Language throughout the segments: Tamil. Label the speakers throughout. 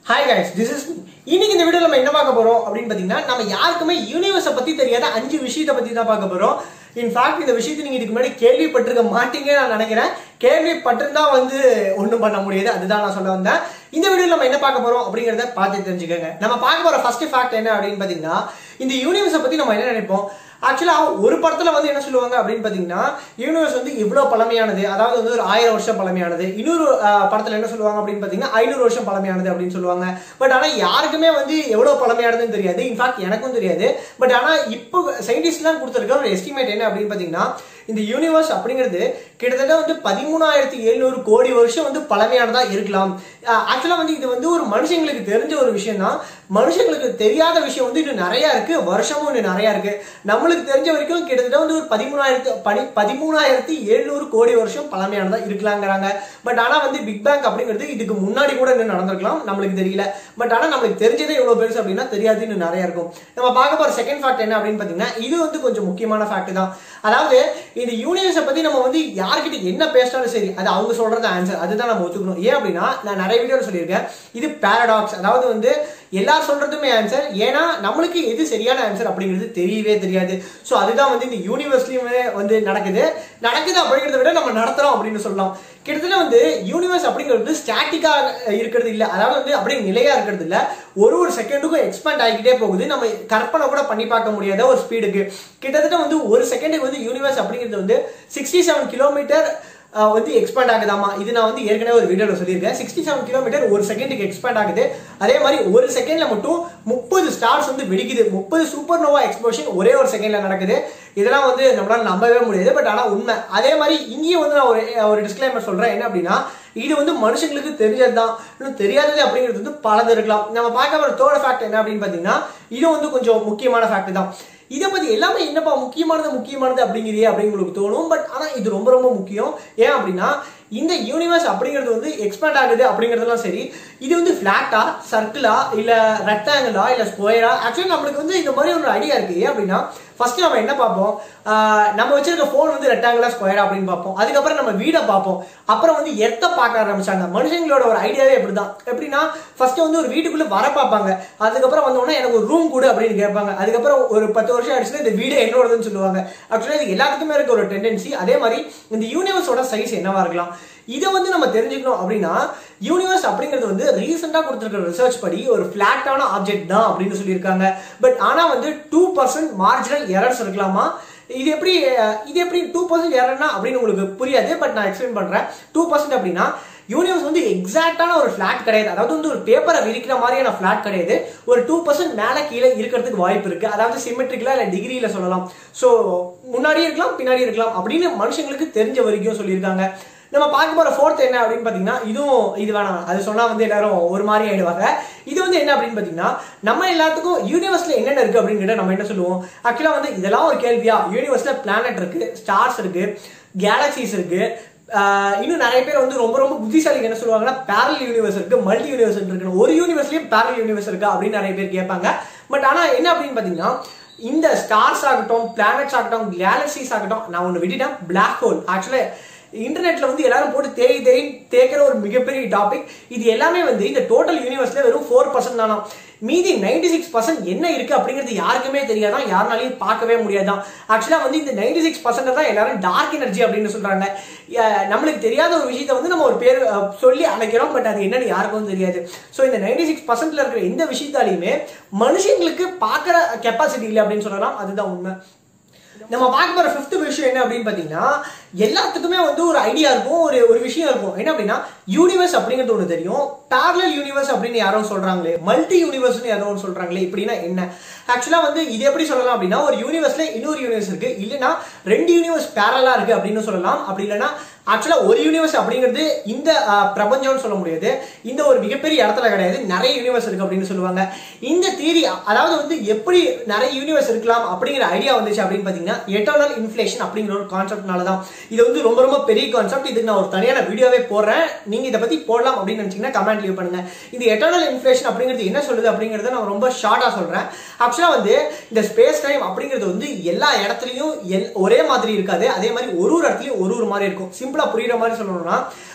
Speaker 1: ஹாய் கைஸ் திஸ் இஸ் இன்னைக்கு இந்த வீடியோ நம்ம என்ன பார்க்க போறோம் அப்படின்னு பாத்தீங்கன்னா நம்ம யாருக்குமே யூனிவர்ஸை பத்தி தெரியாத அஞ்சு விஷயத்தை பத்தி தான் பார்க்க போறோம் இன்ஃபேக்ட் இந்த விஷயத்தை நீங்க இதுக்கு முன்னாடி கேள்விப்பட்டிருக்க மாட்டீங்கன்னு நான் நினைக்கிறேன் கேள்விப்பட்டிருந்தா வந்து ஒன்றும் பண்ண முடியாது அதுதான் நான் சொல்ல வந்தேன் இந்த வீடியோல நம்ம என்ன பார்க்க போறோம் அப்படிங்கறத பார்த்து தெரிஞ்சுக்கோங்க நம்ம பார்க்க போற ஃபர்ஸ்ட் ஃபேக்ட் என்ன அப்படின்னு பாத்தீங்கன்னா இந்த யூனிவர்ஸை பத்தி நம்ம என்ன நினைப்போம் ஆக்சுவலா ஒரு படத்துல வந்து என்ன சொல்லுவாங்க அப்படின்னு பாத்தீங்கன்னா யூனிவர்ஸ் வந்து இவ்வளவு பழமையானது அதாவது வந்து ஒரு ஆயிரம் வருஷம் பழமையானது இன்னொரு அஹ், படத்துல என்ன சொல்லுவாங்க அப்படின்னு பாத்தீங்கன்னா ஐநூறு வருஷம் பழமையானது அப்படின்னு சொல்லுவாங்க பட் ஆனா யாருக்குமே வந்து எவ்வளவு பழமையானதுன்னு தெரியாது இன்ஃபேக்ட் எனக்கும் தெரியாது பட் ஆனா இப்போ சயின்டிஸ்ட்லாம் கொடுத்துருக்க ஒரு எஸ்டிமேட் என்ன அப்படின்னு பாத்தீங்கன்னா இந்த யூனிவர்ஸ் அப்படிங்கிறது கிட்டத்தட்ட வந்து பதிமூணாயிரத்தி எழுநூறு கோடி வருஷம் வந்து பழமையானதா இருக்கலாம் ஆக்சுவலா வந்து இது வந்து ஒரு மனுஷங்களுக்கு தெரிஞ்ச ஒரு விஷயம் தான் மனுஷங்களுக்கு தெரியாத விஷயம் வந்து இன்னும் நிறைய இருக்கு வருஷமும் இன்னும் நிறைய இருக்கு நம்மளுக்கு தெரிஞ்ச வரைக்கும் கிட்டத்தட்ட வந்து ஒரு பதிமூணாயிரத்து படி பதிமூணாயிரத்தி எழுநூறு கோடி வருஷம் பழமையானதா இருக்கலாங்கிறாங்க பட் ஆனா வந்து பிக் பேங் அப்படிங்கிறது இதுக்கு முன்னாடி கூட இன்னும் நடந்திருக்கலாம் நம்மளுக்கு தெரியல பட் ஆனா நம்மளுக்கு தெரிஞ்சதே எவ்வளவு பெருசு அப்படின்னா தெரியாது இன்னும் நிறைய இருக்கும் நம்ம பார்க்க போற செகண்ட் ஃபேக்ட் என்ன அப்படின்னு பாத்தீங்கன்னா இது வந்து கொஞ்சம் முக்கியமான ஃபேக்ட் தான் அதாவது இந்த யூனிவர்ஸை பத்தி நம்ம வந்து யார்கிட்ட என்ன பேசினாலும் சரி அது அவங்க சொல்றது ஆன்சர் அதுதான் நம்ம ஒத்துக்கணும் ஏன் அப்படின்னா நான் நிறைய வீடியோ சொல்லியிருக்கேன் இது பேரடாக்ஸ் அதாவது வந்து எல்லாரும் சொல்றதுமே ஆன்சர் ஏன்னா நம்மளுக்கு எது சரியான ஆன்சர் அப்படிங்கிறது தெரியவே தெரியாது ஸோ அதுதான் வந்து இந்த யூனிவர்ஸ்லயுமே வந்து நடக்குது நடக்குது அப்படிங்கிறத விட நம்ம நடத்துறோம் அப்படின்னு சொல்லலாம் கிட்டத்தட்ட வந்து யூனிவர்ஸ் அப்படிங்கிறது ஸ்டாட்டிக்கா இருக்கிறது இல்ல அதாவது வந்து அப்படியே நிலையா இருக்கிறது இல்ல ஒரு ஒரு செகண்டுக்கும் எக்ஸ்பேண்ட் ஆகிக்கிட்டே போகுது நம்ம கற்பனை கூட பண்ணி பார்க்க முடியாத ஒரு ஸ்பீடுக்கு கிட்டத்தட்ட வந்து ஒரு செகண்டுக்கு வந்து யூனிவர்ஸ் அப்படிங்கிறது வந்து சிக்ஸ்டி செவன் கிலோமீட்டர் வந்து எக்ஸ்பேண்ட் ஆகுதாமா இது நான் வந்து ஏற்கனவே ஒரு வீடியோல சொல்லியிருக்கேன் சிக்ஸ்டி செவன் கிலோமீட்டர் ஒரு செகண்டுக்கு எக்ஸ்பேண்ட் ஆகுது அதே மாதிரி ஒரு செகண்ட்ல மட்டும் முப்பது ஸ்டார்ஸ் வந்து வெடிக்குது முப்பது சூப்பர் நோவா எக்ஸ்ப்ளோஷன் ஒரே ஒரு செகண்ட்ல நடக்குது இதெல்லாம் வந்து நம்மளால நம்பவே முடியாது பட் ஆனா உண்மை அதே மாதிரி இங்கேயும் வந்து நான் ஒரு ஒரு டிஸ்கிளைமர் சொல்றேன் என்ன அப்படின்னா இது வந்து மனுஷங்களுக்கு தெரிஞ்சது தான் இன்னும் தெரியாதது அப்படிங்கிறது வந்து பலது இருக்கலாம் நம்ம பார்க்க ஒரு தோட ஃபேக்ட் என்ன அப்படின்னு பாத்தீங்கன்னா இது வந்து கொஞ்சம் முக்கியமான ஃபேக்ட் தான் இதை பத்தி எல்லாமே என்னப்பா முக்கியமானது முக்கியமானது அப்படிங்கிறியே அப்படின்னு உங்களுக்கு தோணும் பட் ஆனா இது ரொம்ப ரொம்ப முக்கியம் ஏன் அப்படின்னா இந்த யூனிவர்ஸ் அப்படிங்கிறது வந்து எக்ஸ்பேண்ட் ஆகுது அப்படிங்கிறதுலாம் சரி இது வந்து பிளாட்டா சர்க்கிளா இல்ல ரெக்டாங்கிளா இல்ல ஸ்கொயரா ஆக்சுவலி நம்மளுக்கு வந்து இந்த மாதிரி ஒரு ஐடியா இருக்கு ஏன் அப்படின்னா ஃபர்ஸ்ட் நம்ம என்ன பார்ப்போம் ஆஹ் நம்ம வச்சிருக்க ஃபோன் வந்து ரெக்டாங்கிளா ஸ்கொயரா அப்படின்னு பார்ப்போம் அதுக்கப்புறம் நம்ம வீடை பார்ப்போம் அப்புறம் வந்து எத்த பார்க்க ஆரம்பிச்சாங்க மனுஷங்களோட ஒரு ஐடியாவே எப்படிதான் எப்படின்னா ஃபர்ஸ்ட் வந்து ஒரு வீட்டுக்குள்ள வர பார்ப்பாங்க அதுக்கப்புறம் வந்தோடனே எனக்கு ஒரு ரூம் கொடு அப்படின்னு கேட்பாங்க அதுக்கப்புறம் ஒரு பத்து வருஷம் ஆயிடுச்சுன்னா இந்த வீடு என்னோடதுன்னு சொல்லுவாங்க ஆக்சுவலி இது எல்லாத்துக்குமே இருக்க ஒரு டெண்டன்சி அதே மாதிரி இந்த யூனிவர்ஸோட சைஸ் என்னவா இருக்கலாம் இதை வந்து நம்ம தெரிஞ்சுக்கணும் அப்படின்னா யூனிவர்ஸ் அப்படிங்கிறது வந்து ரீசெண்டா கொடுத்துருக்க ரிசர்ச் படி ஒரு பிளாட்டான ஆப்ஜெக்ட் தான் அப்படின்னு சொல்லியிருக்காங்க பட் ஆனா வந்து டூ பர்சன்ட் மார்ஜினல் எரர்ஸ் இருக்கலாமா இது எப்படி அஹ், இது எப்படி டூ பர்சன்ட் எரர்னா அப்படின்னு உங்களுக்கு புரியாது பட் நான் எக்ஸ்பிளைன் பண்றேன் டூ பர்சன்ட் அப்படின்னா யூனிவர்ஸ் வந்து எக்ஸாக்டான ஒரு ஃபிளாட் கிடையாது அதாவது வந்து ஒரு பேப்பரை விரிக்கிற மாதிரியான ஃபிளாட் கிடையாது ஒரு டூ பர்சன்ட் மேலே கீழே இருக்கிறதுக்கு வாய்ப்பு இருக்கு அதாவது சிமெட்ரிக்கலா இல்லை டிகிரியில சொல்லலாம் ஸோ முன்னாடி இருக்கலாம் பின்னாடி இருக்கலாம் அப்படின்னு மனுஷங்களுக்கு தெரிஞ்ச வரைக்கும் சொல்லியிருக்காங்க நம்ம பார்க்க போற ஃபோர்த் என்ன அப்படின்னு பாத்தீங்கன்னா இதுவும் இது வேணாம் அது சொன்னா வந்து எல்லாரும் ஒரு மாதிரி ஆயிடுவாங்க இது வந்து என்ன அப்படின்னு பாத்தீங்கன்னா நம்ம எல்லாத்துக்கும் யூனிவர்ஸ்ல என்னென்ன இருக்கு அப்படின்னு கேட்டா நம்ம என்ன சொல்லுவோம் ஆக்சுவலா வந்து இதெல்லாம் ஒரு கேள்வியா யூனிவர்ஸ்ல பிளானட் இருக்கு ஸ்டார்ஸ் இருக்கு கேலக்சிஸ் இருக்கு ஆஹ் இன்னும் நிறைய பேர் வந்து ரொம்ப ரொம்ப புத்திசாலிக்கு என்ன சொல்லுவாங்கன்னா பேரல் யூனிவர்ஸ் இருக்கு மல்டி யூனிவர்ஸ் இருக்கு ஒரு யூனிவர்ஸ்லயும் பேரல் யூனிவர்ஸ் இருக்கு அப்படின்னு நிறைய பேர் கேட்பாங்க பட் ஆனா என்ன அப்படின்னு பாத்தீங்கன்னா இந்த ஸ்டார்ஸ் ஆகட்டும் பிளானட்ஸ் ஆகட்டும் கேலக்சிஸ் ஆகட்டும் நான் ஒன்று விட்டுட்டேன் பிளாக் ஹோல் ஆக்சுவலி இன்டர்நெட்ல வந்து எல்லாரும் போட்டு தேடி தேடி தேக்கிற ஒரு மிகப்பெரிய டாபிக் இது எல்லாமே வந்து இந்த டோட்டல் யூனிவர்ஸ்ல வெறும் ஃபோர் பர்சன்ட் தானா மீதி நைன்டி சிக்ஸ் பர்சன்ட் என்ன இருக்கு அப்படிங்கிறது யாருக்குமே தெரியாதான் யாருனாலையும் பார்க்கவே முடியாதான் ஆக்சுவலா வந்து இந்த நைன்டி சிக்ஸ் பர்சன்ட் தான் எல்லாரும் டார்க் எனர்ஜி அப்படின்னு சொல்றாங்க அஹ் நம்மளுக்கு தெரியாத ஒரு விஷயத்தை வந்து நம்ம ஒரு பேர் அஹ், சொல்லி அழைக்கிறோம் பட் அது என்னன்னு யாருக்கும் தெரியாது ஸோ இந்த நைன்டி சிக்ஸ் பர்சன்ட்ல இருக்கிற எந்த விஷயத்தாலையுமே மனுஷங்களுக்கு பார்க்குற கெப்பாசிட்டி இல்லை அப்படின்னு சொல்லலாம் அதுதான் உண்மை நம்ம பார்க்க போற ஃபிஃப்த் விஷயம் என்ன அப்படின்னு பாத்தீங்கன்னா எல்லாத்துக்குமே வந்து ஒரு ஐடியா இருக்கும் ஒரு ஒரு விஷயம் இருக்கும் என்ன அப்படின்னா யூனிவர்ஸ் அப்படிங்கிறது ஒன்று தெரியும் பேரலல் யூனிவர்ஸ் அப்படின்னு யாரோ சொல்றாங்களே மல்டி யூனிவர்ஸ்னு யாரோ ஒன்று சொல்றாங்களே இப்படின்னா என்ன ஆக்சுவலா வந்து இது எப்படி சொல்லலாம் அப்படின்னா ஒரு யூனிவர்ஸ்ல இன்னொரு யூனிவர்ஸ் இருக்கு இல்லைன்னா ரெண்டு யூனிவர்ஸ் பேரலா இருக்கு அப்படின்னு சொல்லலாம் அப்படி இல்லைன்னா ஆக்சுவலா ஒரு யூனிவர்ஸ் அப்படிங்கிறது இந்த அஹ், பிரபஞ்சம்னு சொல்ல முடியாது இந்த ஒரு மிகப்பெரிய இடத்துல கிடையாது நிறைய யூனிவர்ஸ் இருக்கு அப்படின்னு சொல்லுவாங்க இந்த தியரி அதாவது வந்து எப்படி நிறைய யூனிவர்ஸ் இருக்கலாம் அப்படிங்கிற ஐடியா வந்துச்சு அப்படின்னு பாத்தீங்கன்னா எட்டர்னல் இன்ஃபிளேஷன் அப்படிங்கிற ஒரு கான்செப்ட்னால தான் இது வந்து ரொம்ப ரொம்ப பெரிய கான்செப்ட் இதுக்கு நான் ஒரு தனியான வீடியோவே போடுறேன் நீங்க இதை பத்தி போடலாம் அப்படின்னு நினைச்சீங்கன்னா கமெண்ட் லீவ் பண்ணுங்க இந்த எட்டர்னல் இன்ஃபிளேஷன் அப்படிங்கிறது என்ன சொல்லுது அப்படிங்கறத நான் ரொம்ப ஷார்ட்டா சொல்றேன் ஆக்சுவலா வந்து இந்த ஸ்பேஸ் டைம் அப்படிங்கிறது வந்து எல்லா இடத்துலயும் எல்- ஒரே மாதிரி இருக்காது அதே மாதிரி ஒரு ஒரு இடத்துலயும் ஒரு ஒரு மாதிரி இருக்கும் சிம்பிளா புரியுற மாதிரி சொல்லணும்னா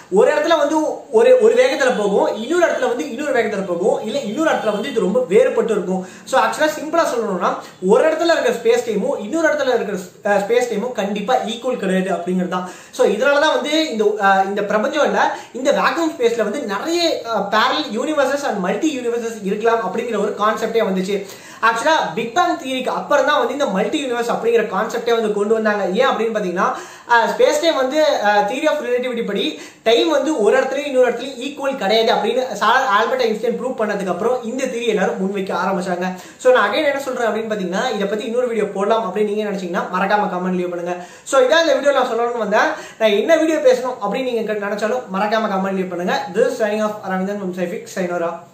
Speaker 1: ஒரு இடத்துல வந்து ஒரு ஒரு வேகத்துல போகும் இன்னொரு இடத்துல வந்து இன்னொரு வேகத்துல போகும் இல்ல இன்னொரு இடத்துல வந்து இது ரொம்ப வேறுபட்டு இருக்கும் ஸோ ஆக்சுவலா சிம்பிளா சொல்லணும்னா ஒரு இடத்துல இருக்கிற ஸ்பேஸ் டைமும் இன்னொரு இடத்துல இருக்கிற ஸ்பேஸ் டைமும் கண்டிப்பா ஈக்குவல் கிடையாது அப்படிங்கிறது தான் ஸோ இதனாலதான் வந்து இந்த அஹ், இந்த பிரபஞ்சம் இல்ல இந்த வேக்யூம் ஸ்பேஸ்ல வந்து நிறைய parallel universes and multi universes இருக்கலாம் அப்படிங்கிற ஒரு கான்செப்டே வந்துச்சு ஆக்சுவலா பிக் பேங் தியரிக்கு அப்புறம் தான் வந்து இந்த மல்டி யூனிவர்ஸ் அப்படிங்கிற கான்செப்டே வந்து கொண்டு வந்தாங்க ஏன் அப்படின்னு பாத்தீங்கன்னா ஸ்பேஸ் டைம் வந்து தியரி ஆஃப் ரிலேட்டிவிட்டி படி டைம் வந்து ஒரு இடத்துலயும் இன்னொரு இடத்துலயும் ஈக்குவல் கிடையாது அப்படின்னு சார் ஆல்பர்ட் ஐன்ஸ்டைன் ப்ரூவ் பண்ணதுக்கு அப்புறம் இந்த தியரி எல்லாரும் முன்வைக்க ஆரம்பிச்சாங்க ஸோ நான் அகைன் என்ன சொல்றேன் அப்படின்னு பாத்தீங்கன்னா இதை பத்தி இன்னொரு வீடியோ போடலாம் அப்படின்னு நீங்க நினைச்சீங்கன்னா மறக்காம கமெண்ட் லீவ் பண்ணுங்க ஸோ இதான் இந்த வீடியோ நான் சொல்லணும்னு வந்தேன் நான் என்ன வீடியோ பேசணும் அப்படின்னு நீங்க நினைச்சாலும் மறக்காம கமெண்ட் லீவ் பண்ணுங்க திஸ் சைனிங் ஆஃப் அரவிந்தன் சைஃபிக் சைனோரா